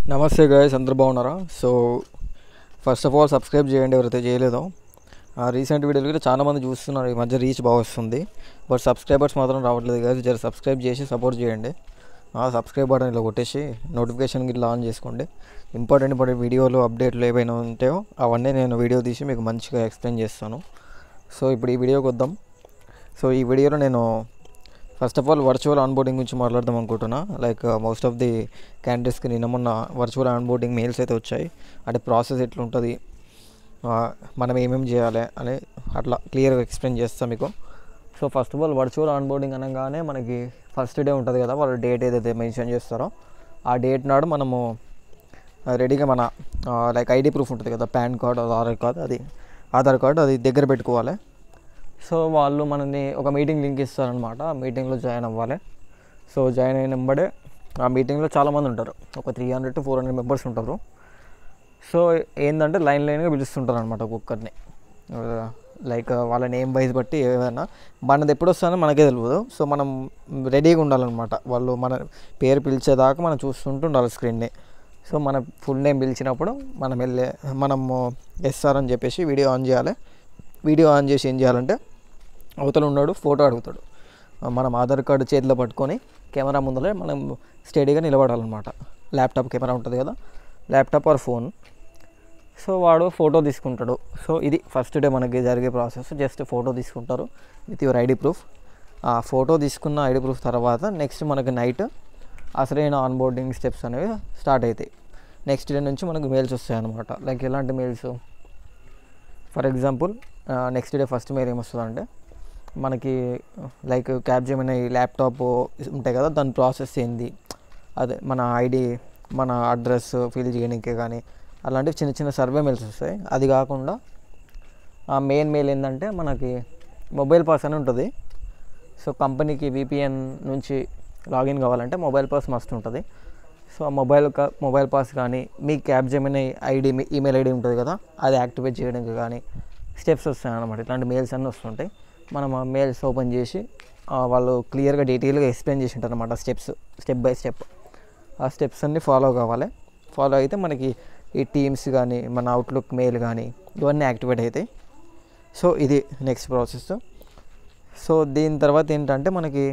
నమస్తే గాయస్ అందరు బాగున్నారా so first of all subscribe చేయండి ఎవరైతే చేయలేదో ఆ రీసెంట్ వీడియోలు కూడా చాలా మంది చూస్తున్నారు ఈ మధ్య రీచ్ బాగా వస్తుంది బట్ సబ్స్క్రైబర్స్ మాత్రం రావట్లేదు గాయస్ జర సబ్స్క్రైబ్ చేసి సపోర్ట్ చేయండి ఆ సబ్స్క్రైబ్ బటన్ ఇలా కొట్టేసి నోటిఫికేషన్ ఇట్లా ఆన్ చేసుకోండి ఇంపార్టెంట్ ఇంపార్టెంట్ వీడియోలు అప్డేట్లు ఏవైనా ఉంటాయో అవన్నీ నేను వీడియో తీసి మీకు మంచిగా ఎక్స్ప్లెయిన్ చేస్తాను సో ఇప్పుడు ఈ వీడియోకి వద్దాం సో ఈ వీడియోలో నేను first of all virtual onboarding గురించి మాట్లాడదాం అనుకుంటున్నా లైక్ మోస్ట్ ఆఫ్ ది క్యాండిడేట్స్కి నిన్న మొన్న వర్చువల్ ఆన్బోర్డింగ్ మెయిల్స్ అయితే వచ్చాయి అంటే ప్రాసెస్ ఎట్లుంటుంది ఆ, మనం ఏమేమి చేయాలి అని అట్లా క్లియర్గా ఎక్స్ప్లెయిన్ చేస్తాం మీకు so first of all virtual onboarding అనగానే మనకి ఫస్ట్ డే ఉంటుంది కదా వాళ్ళు డేట్ ఏదైతే మెన్షన్ చేస్తారో ఆ డేట్ నాడు మనము రెడీగా మన లైక్ ఐడి ప్రూఫ్ ఉంటుంది కదా పాన్ కార్డ్ ఆధార్ కార్డ్ అది ఆధార్ కార్డ్ అది దగ్గర పెట్టుకోవాలి సో వాళ్ళు మనని ఒక మీటింగ్ లింక్ ఇస్తారనమాట ఆ మీటింగ్లో జాయిన్ అవ్వాలి సో జాయిన్ అయిన వెంబడే ఆ మీటింగ్లో చాలామంది ఉంటారు ఒక three hundred to four hundred members ఉంటారు సో ఏంటంటే లైన్ లైన్గా పిలుస్తుంటారు అనమాట ఒక్కొక్కరిని లైక్ వాళ్ళ నేమ్ వైజ్ బట్టి ఏదైనా మనది ఎప్పుడు వస్తుందో మనకే తెలియదు సో మనం రెడీగా ఉండాలన్నమాట వాళ్ళు మన పేరు పిలిచేదాకా మనం చూస్తుంటూ ఉండాలి స్క్రీన్ని సో మన ఫుల్ నేమ్ పిలిచినప్పుడు మనం వెళ్ళే మనము ఎస్ఆర్ అని చెప్పేసి వీడియో ఆన్ చేయాలి వీడియో ఆన్ చేసి ఏం చేయాలంటే అవతల ఉన్నాడు ఫోటో అడుగుతాడు ఆ, మనం ఆధార్ కార్డు చేతిలో పట్టుకొని కెమెరా ముందరే మనం స్టడీగా నిలబడాలన్నమాట ల్యాప్టాప్ కెమెరా ఉంటుంది కదా ల్యాప్టాప్ ఆర్ ఫోన్ సో వాడు ఫోటో తీసుకుంటాడు సో ఇది ఫస్ట్ డే మనకి జరిగే ప్రాసెస్ జస్ట్ ఫోటో తీసుకుంటారు విత్ యువర్ ఐడి ప్రూఫ్ ఆ ఫోటో తీసుకున్న ఐడి ప్రూఫ్ తర్వాత నెక్స్ట్ మనకి నైట్ అసలైన ఆన్బోర్డింగ్ స్టెప్స్ అనేవి స్టార్ట్ అవుతాయి నెక్స్ట్ డే నుంచి మనకు మెయిల్స్ వస్తాయి అనమాట లైక్ ఎలాంటి mails for example next day first mail ఏమొస్తుందంటే మనకి లైక్ క్యాబ్ చేయమని ల్యాప్టాప్ ఉంటాయి కదా దాని ప్రాసెస్ ఏంది అదే మన ఐడి మన అడ్రస్ ఫిల్ చేయడానికి కానీ అలాంటివి చిన్న చిన్న సర్వే మెయిల్స్ వస్తాయి అది కాకుండా ఆ మెయిన్ మెయిల్ ఏంటంటే మనకి మొబైల్ పాస్ అని ఉంటుంది సో కంపెనీకి విపిఎన్ నుంచి లాగిన్ కావాలంటే మొబైల్ పాస్ మస్ట్ ఉంటుంది సో ఆ మొబైల్ కా మొబైల్ పాస్ కానీ మీ క్యాబ్ జెమిని ఐడి మీ ఈమెయిల్ ఐడి ఉంటుంది కదా అది యాక్టివేట్ చేయడానికి కానీ స్టెప్స్ వస్తాయి అన్నమాట ఇట్లాంటి మెయిల్స్ అన్నీ వస్తుంటాయి మనం ఆ మెయిల్స్ ఓపెన్ చేసి ఆ, వాళ్ళు క్లియర్గా డీటెయిల్గా ఎక్స్ప్లెయిన్ చేసి ఉంటారు అనమాట స్టెప్స్ స్టెప్ బై స్టెప్ ఆ స్టెప్స్ అన్నీ ఫాలో కావాలి ఫాలో అయితే మనకి ఈ టీమ్స్ కానీ మన అవుట్లుక్ మెయిల్ కానీ ఇవన్నీ యాక్టివేట్ అవుతాయి సో ఇది నెక్స్ట్ ప్రాసెస్ సో దీని తర్వాత ఏంటంటే మనకి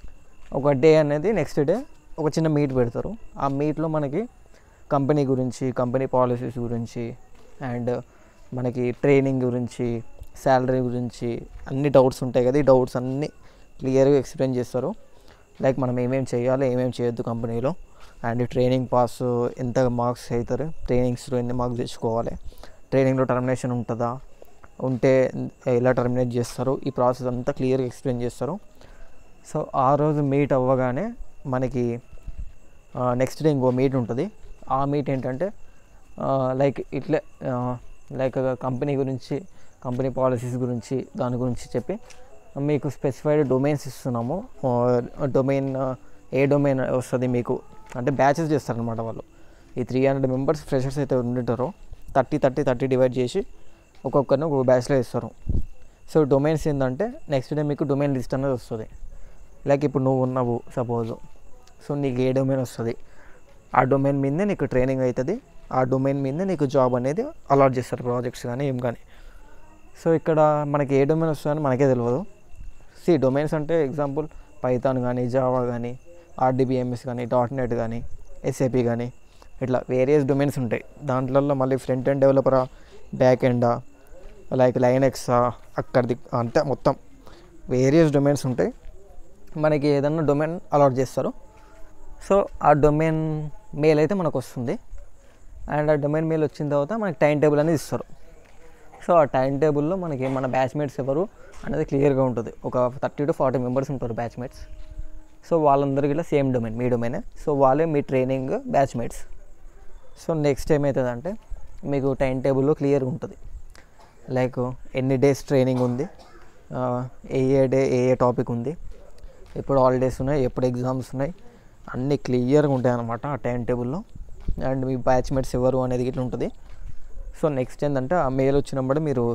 ఒక డే అనేది నెక్స్ట్ డే ఒక చిన్న మీట్ పెడతారు ఆ మీట్లో మనకి కంపెనీ గురించి కంపెనీ పాలసీస్ గురించి అండ్ మనకి ట్రైనింగ్ గురించి శాలరీ గురించి అన్ని డౌట్స్ ఉంటాయి కదా ఈ డౌట్స్ అన్నీ క్లియర్గా ఎక్స్ప్లెయిన్ చేస్తారు లైక్ మనం ఏమేమి చేయాలి ఏమేమి చేయొద్దు కంపెనీలో అండ్ ట్రైనింగ్ పాస్ ఎంత మార్క్స్ అవుతారు ట్రైనింగ్స్లో ఎన్ని మార్క్స్ తెచ్చుకోవాలి ట్రైనింగ్లో టర్మినేషన్ ఉంటుందా ఉంటే ఎలా టర్మినేట్ చేస్తారు ఈ ప్రాసెస్ అంతా క్లియర్గా ఎక్స్ప్లెయిన్ చేస్తారు సో ఆ రోజు మీట్ అవ్వగానే మనకి నెక్స్ట్ డే ఇంకో మీట్ ఉంటుంది ఆ మీట్ ఏంటంటే లైక్ ఇట్లే లైక్ కంపెనీ గురించి కంపెనీ పాలసీస్ గురించి దాని గురించి చెప్పి మీకు స్పెసిఫైడ్ డొమైన్స్ ఇస్తున్నాము డొమైన్ ఏ డొమైన్ వస్తుంది మీకు అంటే బ్యాచెస్ చేస్తారనమాట వాళ్ళు ఈ త్రీ హండ్రెడ్ మెంబర్స్ ఫ్రెషర్స్ అయితే ఉండింటారో థర్టీ థర్టీ థర్టీ డివైడ్ చేసి ఒక్కొక్కరిని ఒక్కొక్క బ్యాచ్లో ఇస్తారు సో డొమైన్స్ ఏంటంటే నెక్స్ట్ డే మీకు డొమైన్ లిస్ట్ అనేది వస్తుంది లైక్ ఇప్పుడు నువ్వు ఉన్నావు సపోజ్ సో నీకు ఏ డొమైన్ వస్తుంది ఆ డొమైన్ మీదే నీకు ట్రైనింగ్ అవుతుంది ఆ డొమైన్ మీదే నీకు జాబ్ అనేది అలాట్ చేస్తారు ప్రాజెక్ట్స్ కానీ ఏం కానీ సో ఇక్కడ మనకి ఏ డొమైన్ వస్తుందని మనకే తెలియదు సి డొమైన్స్ అంటే ఎగ్జాంపుల్ పైథాన్ కానీ జావా కానీ ఆర్డిబిఎంఎస్ కానీ డాట్ నెట్ కానీ ఎస్ఏపి కానీ ఇట్లా వేరియస్ డొమైన్స్ ఉంటాయి దాంట్లలో మళ్ళీ ఫ్రంట్ ఎండ్ డెవలపరా బ్యాక్ ఎండా లైక్ లైనెక్సా అక్కడిది అంతే మొత్తం వేరియస్ డొమైన్స్ ఉంటాయి మనకి ఏదన్నా డొమైన్ అలాట్ చేస్తారు సో ఆ డొమైన్ మెయిల్ అయితే మనకు వస్తుంది అండ్ ఆ డొమైన్ మెయిల్ వచ్చిన తర్వాత మనకి టైం టేబుల్ అనేది ఇస్తారు సో ఆ టైం టేబుల్లో మనకి మన బ్యాచ్మేట్స్ ఎవరు అనేది క్లియర్గా ఉంటుంది ఒక థర్టీ టు ఫార్టీ మెంబర్స్ ఉంటారు బ్యాచ్మేట్స్ సో వాళ్ళందరికీ ఇలా సేమ్ డొమైన్ మీ డొమైనే సో వాళ్ళే మీ ట్రైనింగ్ బ్యాచ్మేట్స్ సో నెక్స్ట్ ఏమవుతుందంటే మీకు టైం టేబుల్లో క్లియర్గా ఉంటుంది లైక్ ఎన్ని డేస్ ట్రైనింగ్ ఉంది ఆ, ఏ ఏ డే ఏ ఏ టాపిక్ ఉంది ఎప్పుడు హాలిడేస్ ఉన్నాయి ఎప్పుడు ఎగ్జామ్స్ ఉన్నాయి అన్నీ క్లియర్గా ఉంటాయి అన్నమాట ఆ టైం టేబుల్లో అండ్ మీ బ్యాచ్మేట్స్ ఎవరు అనేది ఇట్లా ఉంటుంది సో నెక్స్ట్ ఏంటంటే ఆ మెయిల్ వచ్చినప్పుడు మీరు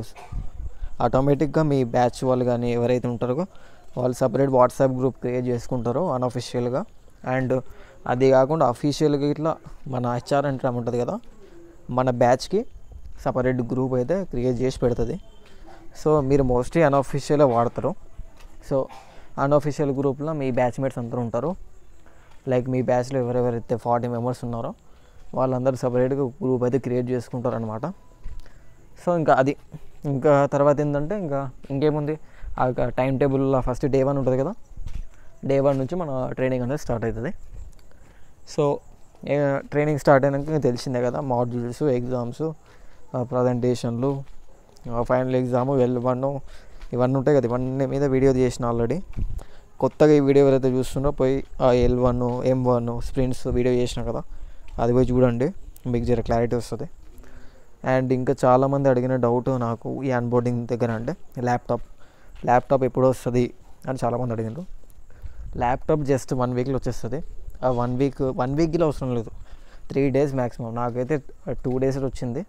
ఆటోమేటిక్గా మీ బ్యాచ్ వాళ్ళు కానీ ఎవరైతే ఉంటారో వాళ్ళు సపరేట్ వాట్సాప్ గ్రూప్ క్రియేట్ చేసుకుంటారో అన్అఫిషియల్గా అండ్ అది కాకుండా అఫీషియల్గా ఇట్లా మన హెచ్ఆర్ అంటే ఉంటుంది కదా మన బ్యాచ్కి సపరేట్ గ్రూప్ అయితే క్రియేట్ చేసి పెడుతుంది సో మీరు మోస్ట్లీ అన్అఫీషియలే వాడతారు సో అన్అఫీషియల్ గ్రూప్లో మీ బ్యాచ్మేట్స్ అందరూ ఉంటారు లైక్ మీ బ్యాచ్లో ఎవరెవరైతే ఫార్టీ మెంబర్స్ ఉన్నారో వాళ్ళందరూ సపరేట్గా గ్రూప్ అయితే క్రియేట్ చేసుకుంటారు అనమాట సో ఇంకా అది ఇంకా తర్వాత ఏంటంటే ఇంకా ఇంకేముంది ఆ time table first day one ఉంటుంది కదా డే వన్ నుంచి మన ట్రైనింగ్ అనేది స్టార్ట్ అవుతుంది సో ట్రైనింగ్ స్టార్ట్ అయినాక ఇంకా తెలిసిందే కదా మాడ్యూల్స్ ఎగ్జామ్స్ ప్రజెంటేషన్లు ఫైనల్ ఎగ్జామ్ ఎల్ వన్ ఇవన్నీ ఉంటాయి కదా ఇవన్నీ మీద వీడియో చేసిన ఆల్రెడీ కొత్తగా ఈ వీడియో ఎవరైతే చూస్తున్నారో పోయి ఆ L one M one sprints video చేసిన కదా అది పోయి చూడండి మీకు జర క్లారిటీ వస్తుంది అండ్ ఇంకా చాలామంది అడిగిన డౌట్ నాకు ఈ అన్బోర్డింగ్ దగ్గర అంటే ల్యాప్టాప్ ల్యాప్టాప్ ఎప్పుడు వస్తుంది అని చాలామంది అడిగినారు ల్యాప్టాప్ జస్ట్ వన్ వీక్లో వచ్చేస్తుంది ఆ వన్ వీక్ వన్ వీక్లో అవసరం లేదు త్రీ డేస్ మ్యాక్సిమం నాకైతే టూ డేస్ వచ్చింది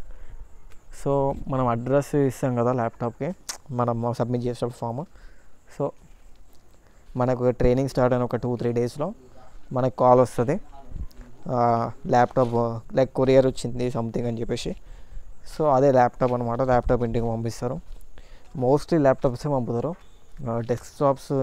సో మనం అడ్రస్ ఇస్తాం కదా ల్యాప్టాప్కి మనం సబ్మిట్ చేసేటప్పుడు ఫామ్ సో మనకు ట్రైనింగ్ స్టార్ట్ అయిన ఒక టూ త్రీ డేస్లో మనకు కాల్ వస్తుంది ల్యాప్టాప్ లైక్ కొరియర్ వచ్చింది సంథింగ్ అని చెప్పేసి సో అదే ల్యాప్టాప్ అనమాట ల్యాప్టాప్ ఇంటికి పంపిస్తారు మోస్ట్లీ ల్యాప్టాప్సే పంపుతారు డెస్క్టాప్స్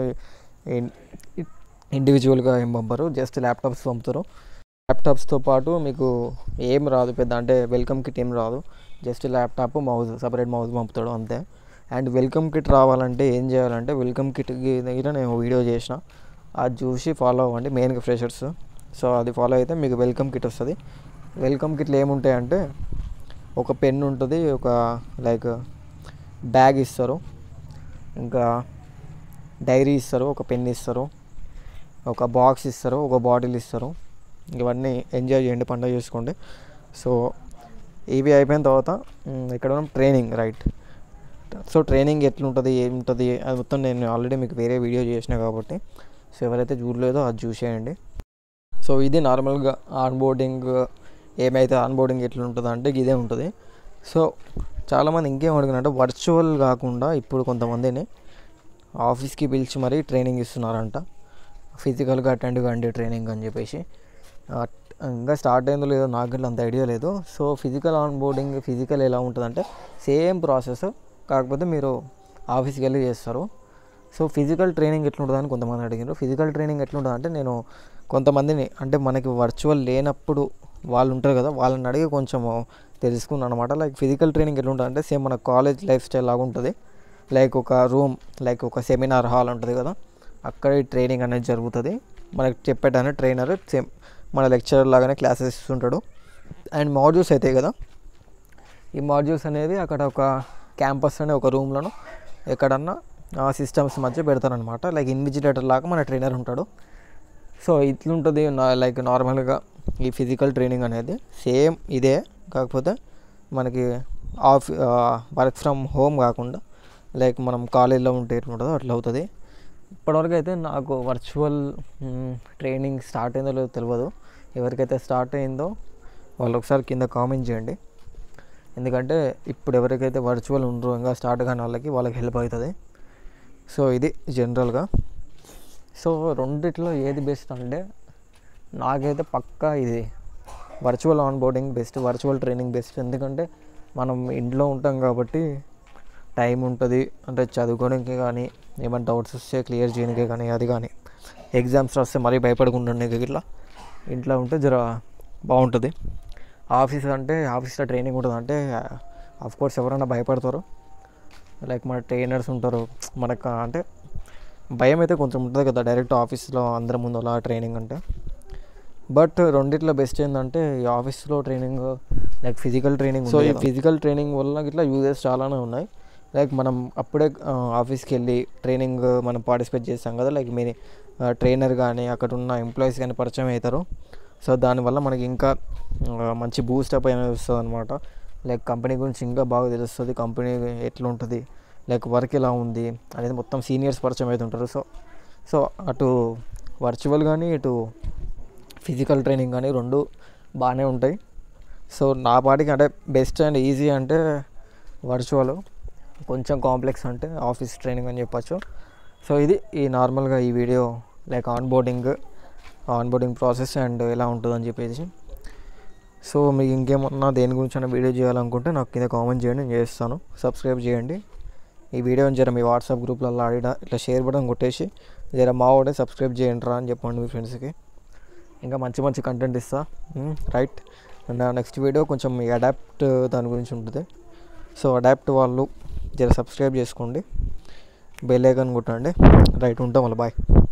ఇండివిజువల్గా ఏం పంపరు జస్ట్ ల్యాప్టాప్స్ పంపుతారు ల్యాప్టాప్స్తో పాటు మీకు ఏం రాదు పెద్ద అంటే వెల్కమ్ కిట్ ఏం రాదు just laptop mouse separate mouse పంపుతాడు అంతే అండ్ వెల్కమ్ కిట్ రావాలంటే ఏం చేయాలంటే వెల్కమ్ కిట్ దగ్గర నేను వీడియో చేసిన అది చూసి ఫాలో అవ్వండి మెయిన్గా ఫ్రెషర్స్ సో అది ఫాలో అయితే మీకు వెల్కమ్ కిట్ వస్తుంది వెల్కమ్ కిట్లు ఏముంటాయంటే ఒక పెన్ ఉంటుంది ఒక లైక్ బ్యాగ్ ఇస్తారు ఇంకా డైరీ ఇస్తారు ఒక పెన్ ఇస్తారు ఒక బాక్స్ ఇస్తారు ఒక బాటిల్ ఇస్తారు ఇవన్నీ ఎంజాయ్ చేయండి పండుగ చేసుకోండి సో ఇవి అయిపోయిన తర్వాత మ్, ఇక్కడ మనం ట్రైనింగ్ రైట్ సో ట్రైనింగ్ ఎట్లుంటుంది ఏముంటుంది అది మొత్తం నేను ఆల్రెడీ మీకు వేరే వీడియో చేసిన కాబట్టి సో ఎవరైతే చూడలేదో అది చూసేయండి సో ఇది నార్మల్గా ఆన్బోర్డింగ్ ఏమైతే ఆన్బోర్డింగ్ ఎట్లుంటుందో అంటే ఇదే ఉంటుంది సో చాలామంది ఇంకేం అడిగినంటే వర్చువల్ కాకుండా ఇప్పుడు కొంతమందిని ఆఫీస్కి పిలిచి మరీ ట్రైనింగ్ ఇస్తున్నారంట ఫిజికల్గా అటెండ్ కండి ట్రైనింగ్ అని చెప్పేసి ఆ, ఇంకా స్టార్ట్ అయిందో లేదో నాకు ఇట్లా అంత ఐడియా లేదు so physical onboarding physical ఎలా ఉంటుందంటే సేమ్ ప్రాసెస్ కాకపోతే మీరు ఆఫీస్కి వెళ్ళి చేస్తారు సో ఫిజికల్ ట్రైనింగ్ ఎట్లుంటుందని కొంతమంది అడిగారు ఫిజికల్ ట్రైనింగ్ ఎట్లుంటుంది అంటే నేను కొంతమందిని అంటే మనకి వర్చువల్ లేనప్పుడు వాళ్ళు ఉంటారు కదా వాళ్ళని అడిగి కొంచెం తెలుసుకున్నాను అనమాట లైక్ ఫిజికల్ ట్రైనింగ్ ఎట్లుంటుంది అంటే సేమ్ మన కాలేజ్ లైఫ్ స్టైల్ లాగా ఉంటుంది లైక్ ఒక రూమ్ లైక్ ఒక సెమినార్ హాల్ ఉంటుంది కదా అక్కడ ఈ ట్రైనింగ్ అనేది జరుగుతుంది మనకి చెప్పేటానే ట్రైనర్ సేమ్ మన లెక్చరర్ లాగానే క్లాసెస్ ఇస్తుంటాడు అండ్ మాడ్యూల్స్ అవుతాయి కదా ఈ మాడ్యూల్స్ అనేది అక్కడ ఒక క్యాంపస్ అనే ఒక రూమ్లోనో ఎక్కడన్నా ఆ సిస్టమ్స్ మధ్య పెడతారనమాట లైక్ ఇన్విజిలేటర్ లాగా మన ట్రైనర్ ఉంటాడు సో ఇట్లుంటుంది నా- లైక్ నార్మల్గా ఈ ఫిజికల్ ట్రైనింగ్ అనేది సేమ్ ఇదే కాకపోతే మనకి ఆఫ్ వర్క్ ఫ్రమ్ హోమ్ కాకుండా లైక్ మనం కాలేజీలో ఉంటే ఎట్లుంటుందో అట్లా అవుతుంది ఇప్పటివరకు అయితే నాకు వర్చువల్ ట్రైనింగ్ స్టార్ట్ అయిందో లేదో తెలియదు ఎవరికైతే స్టార్ట్ అయిందో వాళ్ళు ఒకసారి కింద కామెంట్ చేయండి ఎందుకంటే ఇప్పుడు ఎవరికైతే వర్చువల్ ఉండరో ఇంకా స్టార్ట్ కాని వాళ్ళకి వాళ్ళకి హెల్ప్ అవుతుంది సో ఇది జనరల్గా సో రెండిట్లో ఏది బెస్ట్ అంటే నాకైతే పక్కా ఇది virtual onboarding best virtual training best ఎందుకంటే మనం ఇంట్లో ఉంటాం కాబట్టి టైం ఉంటుంది అంటే చదువుకోవడానికి కానీ ఏమైనా డౌట్స్ వస్తే క్లియర్ చేయడానికి కానీ అది కానీ ఎగ్జామ్స్ రాస్తే మరీ భయపడకుండా ఉండడానికి ఇట్లా ఇంట్లో ఉంటే జర బాగుంటుంది ఆఫీస్ అంటే ఆఫీస్లో ట్రైనింగ్ ఉంటుంది అంటే ఆఫ్ కోర్స్ ఎవరైనా భయపడతారు లైక్ మన ట్రైనర్స్ ఉంటారు మనకు అంటే భయం అయితే కొంచెం ఉంటుంది కదా డైరెక్ట్ ఆఫీస్లో అందరి ముందు అలా ట్రైనింగ్ అంటే బట్ రెండిట్లో బెస్ట్ ఏంటంటే ఈ ఆఫీస్లో training like physical training so ఈ ఫిజికల్ ట్రైనింగ్ వల్ల ఇట్లా యూజెస్ చాలానే ఉన్నాయి లైక్ మనం అప్పుడే ఆ, ఆఫీస్కి వెళ్ళి ట్రైనింగ్ మనం పార్టిసిపేట్ చేస్తాం కదా లైక్ మీ ట్రైనర్ కానీ అక్కడ ఉన్న ఎంప్లాయీస్ కానీ పరిచయం అవుతారు సో దానివల్ల మనకి ఇంకా ఆ, మంచి బూస్టప్ అనేది వస్తుంది అనమాట లైక్ కంపెనీ గురించి ఇంకా బాగా తెలుస్తుంది కంపెనీ ఎట్లా ఉంటుంది లైక్ వర్క్ ఎలా ఉంది అనేది మొత్తం సీనియర్స్ పరిచయం అవుతుంటారు సో సో అటు వర్చువల్ కానీ ఇటు ఫిజికల్ ట్రైనింగ్ కానీ రెండు బాగానే ఉంటాయి సో నా పాటికి అంటే బెస్ట్ అండ్ ఈజీ అంటే వర్చువల్ కొంచెం కాంప్లెక్స్ అంటే ఆఫీస్ ట్రైనింగ్ అని చెప్పచ్చు సో ఇది ఈ నార్మల్గా ఈ video like onboarding onboarding process and ఎలా ఉంటుందని చెప్పేసి సో మీకు ఇంకేమన్నా దేని గురించి వీడియో చేయాలనుకుంటే నాకు కింద కామెంట్ చేయండి నేను చేస్తాను సబ్స్క్రైబ్ చేయండి ఈ వీడియోని జర మీ వాట్సాప్ గ్రూప్లలో ఆడిన ఇట్లా షేర్ బటన్ కొట్టేసి జర మా వాడే సబ్స్క్రైబ్ చేయండి రా అని చెప్పండి మీ ఫ్రెండ్స్కి ఇంకా మంచి మంచి కంటెంట్ ఇస్తా రైట్ నా నెక్స్ట్ వీడియో కొంచెం ఈ అడాప్ట్ దాని గురించి ఉంటుంది సో అడాప్ట్ వాళ్ళు జర సబ్స్క్రైబ్ చేసుకోండి బెల్ ఐకాన్ కొట్టండి రైట్ ఉంటాం మళ్ళీ బాయ్